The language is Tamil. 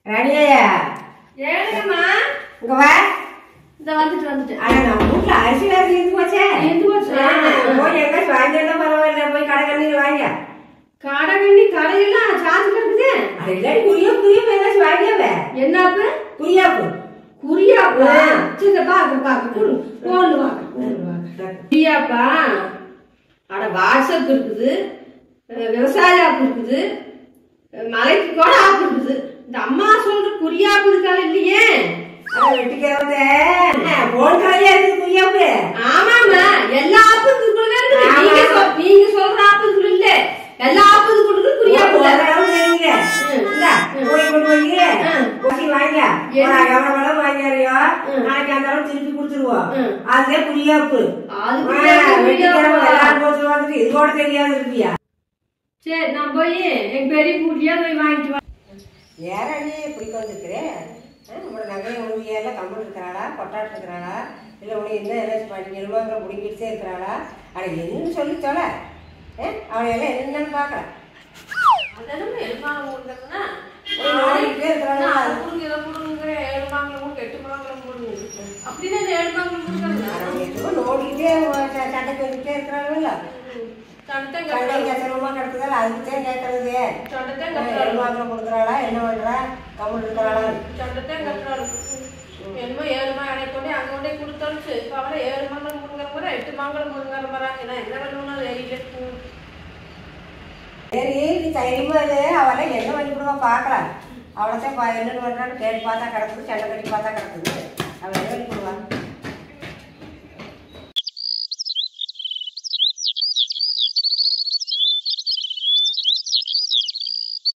ரணியா ஏழுங்கம்மா இங்க வா இந்த வந்துட்டு வந்துட்டு அட நம்ம வீட்டுல அரிசி வேற இருந்து போச்சே இருந்து போச்சு. ஆ, போய் எங்க வாங்கி வந்தா பரவாயில்ல போய் கடை கண்ணீர் வாங்க கடை கண்ணி கடையெல்லாம் சார்ஜ் கிடக்குது அது இல்லாட்டி புரிய புரிய எங்காச்சும் வாங்கியாவே என்னப்பு புரியாப்பு குறியாப்பா ஆ. சரி பாக்க பாக்க போன் வாங்க போன் வாங்க குறியாப்பா அட வாட்ஸ்அப் இருக்குது அஹ் விவசாய ஆப் இருக்குது அஹ் மலைக்கு கூட ஆப் இருக்குது இந்த அம்மா சொல்ற குறியாப்பு இருக்கால இல்லையே அதை வெட்டிக்கிறத போன் கடையா இருக்குது புரியாப்பு ஆமாமா எல்லா ஆப்பும் இதுக்குள்ள இருக்குது ஆமா. நீங்க சொல்- நீங்க சொல்ற ஆப் இதுக்குள்ள இல்ல எல்லா ஆப்பும் இதுக்குள்ள குறியாப்பு ஒரு தான். தடவை செய்யுங்க. ம். இந்தா, போய் கொண்டு போய் ம். கொட்டி வாங்க என்ன? ஒரு எவ்வளவு வேலை வாங்கியாரியோ ம். நாளைக்கு அந்த அளவு திருப்பி கொடுத்துருவோம் ம். அதுதான் புரியாப்பு அது ஆ, புரியாப்பு, வெட்டிக்கிறவங்க புரியாப்பா. எல்லாரும் போட்டு வந்துட்டு இது கூட தெரியாது இருப்பியா சரி நான் போய் எங்க பெரிய கூட்டியா போய் வாங்கிட்டு வரேன் யாரா நீ இப்படி வந்துருக்கிறேன் உங்களோட நகையை உனக்கு எல்லாம் கம்பல் இருக்கிறாளா கொட்டாட்டு இருக்கிறாளா இல்லை உனக்கு என்ன ஏதாச்சும் பண்ணி எலுமாங்கிற முடிங்கிட்டே இருக்கிறாளா அட என்னன்னு சொல்லி தொலை அவளை எல்லாம் என்னன்னு பார்க்கலாம் அதெல்லாம் எலுமாங்க கொடுத்ததுன்னா ஓடிக்கிட்டே இருக்கிறாளா கொடுங்க இதை கொடுங்க ஏழுமாங்களை கொடுங்க எட்டு மாங்களை கொடுங்க அப்படின்னா இந்த ஏழுமாங்களை கொடுக்கறதுனா அவன் எதுவோ நோண்டிக்கிட்டே ச- சண்டைக்கு வந்துக்கிட்டே இருக்கிறாங்கல்ல சண்டத்தை சண்டை கசனமா கிடக்குதால அதுக்கு தான் கேட்கறது சண்டத்தை எலுமாங்கிற கொடுக்குறாளா என்ன பண்றா கம்மல் இருக்கிறாளா சண்டத்தை கட்டுறாரு என்னமோ ஏழு மா எனக்கு கொண்டு அங்க கொண்டே கொடுத்தாச்சு இப்ப அவளை ஏழு மங்கலம் முருங்கற முறை எட்டு மங்கலம் முருங்கற மரம் நான் என்ன பண்ணுவோம்னா தெரியல சரி நீ தைரியமா இது அவளை என்ன பண்ணி கொடுவா பார்க்கலாம் அவளை தான் பா- என்னன்னு பண்றான்னு கேட்டு பார்த்தா கிடக்குது சண்டை கட்டி பார்த்தா கிடக்குது அவள் என்ன பண்ணி கொடுவா